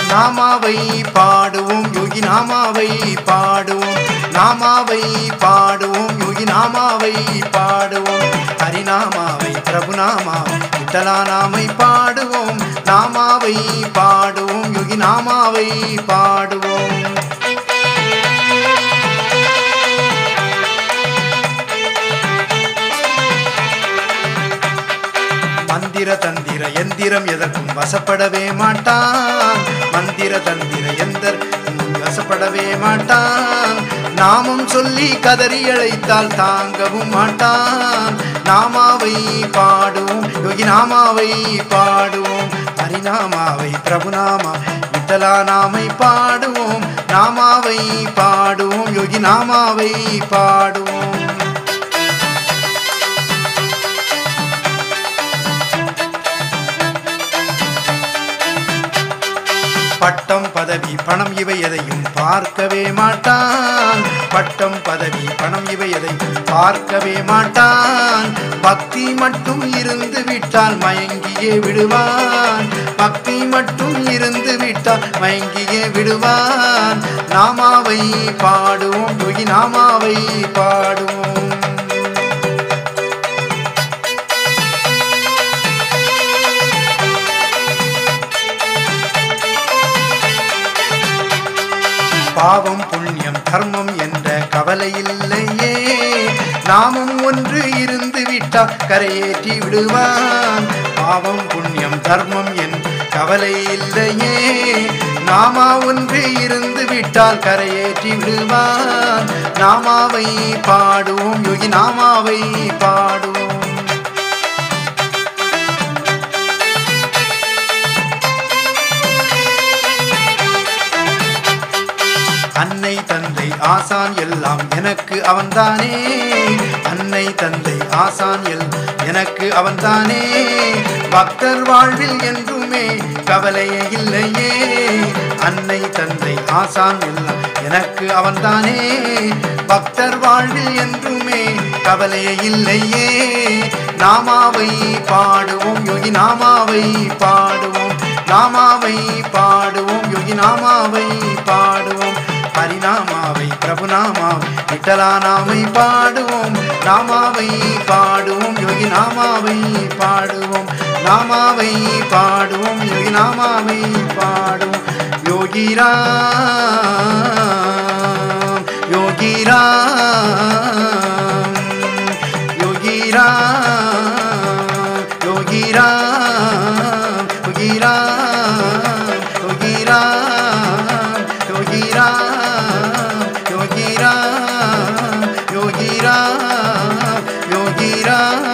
நாமாவை பாடுவோம் யோகி நாமாவை பாடுவோம் நாமாவை பாடுவோம் யோகி நாமாவை பாடுவோம் ஹரிநாமாவை பிரபுநாமாவை விட்டலா நாமை பாடுவோம் நாமாவை பாடுவோம் யோகி நாமாவை பாடுவோம் மந்திர தந்திர எந்திரம் எதற்கும் வசப்படவே மாட்டான் மந்திர தந்திர எந்தர் வசப்படவே மாட்டான் நாமும் சொல்லி கதறி அழைத்தால் தாங்கவும் மாட்டான் நாமாவை பாடுவோம் யோகி நாமாவை பாடுவோம் ஹரிநாமாவை பிரபுநாமா விட்டலா நாமை பாடுவோம் நாமாவை பாடுவோம் யோகி நாமாவை பாடுவோம் பட்டம் பதவி பணம் இவை எதையும் பார்க்கவே மாட்டான் பட்டம் பதவி பணம் இவை எதையும் பார்க்கவே மாட்டான் பக்தி மட்டும் இருந்து விட்டால் மயங்கியே விடுவான் பக்தி மட்டும் இருந்து விட்டால் மயங்கியே விடுவான் நாமாவை பாடுவோம் யோகி நாமாவை பாடுவோம் பாவம் புண்ணியம் தர்மம் என்ற கவலை இல்லையே நாமும் ஒன்று இருந்து விட்டால் கரையேற்றி விடுவான் பாவம் புண்ணியம் தர்மம் என் கவலை இல்லையே நாமா ஒன்று இருந்து விட்டால் கரையேற்றி விடுவான் நாமாவை பாடுவோம் யோகி நாமாவை பாடுவோம் அன்னை தந்தை ஆசான் எல்லாம் எனக்கு அவன்தானே அன்னை தந்தை ஆசான் எல் எனக்கு அவன்தானே பக்தர் வாழ்வில் என்றுமே கவலையே இல்லையே அன்னை தந்தை ஆசான் எல்லாம் எனக்கு அவன்தானே பக்தர் வாழ்வில் என்றுமே கவலையே இல்லையே நாமாவை பாடுவோம் யோகி நாமாவை பாடுவோம் நாமாவை பாடுவோம் யோகி நாமாவை பாடுவோம் ஹரிநாமாவை பிரபுநாமாவை விட்டலா நாமை பாடுவோம் நாமாவை பாடுவோம் யோகி நாமாவை பாடுவோம் நாமாவை பாடுவோம் யோகி நாமாவை பாடுவோம் யோகிராம் யோகிராம் யோகிராம் யோகிராம் யோகிராம் யோகிராம் யோகிராம் யோகிராம் யோகிராம் யோகிராம்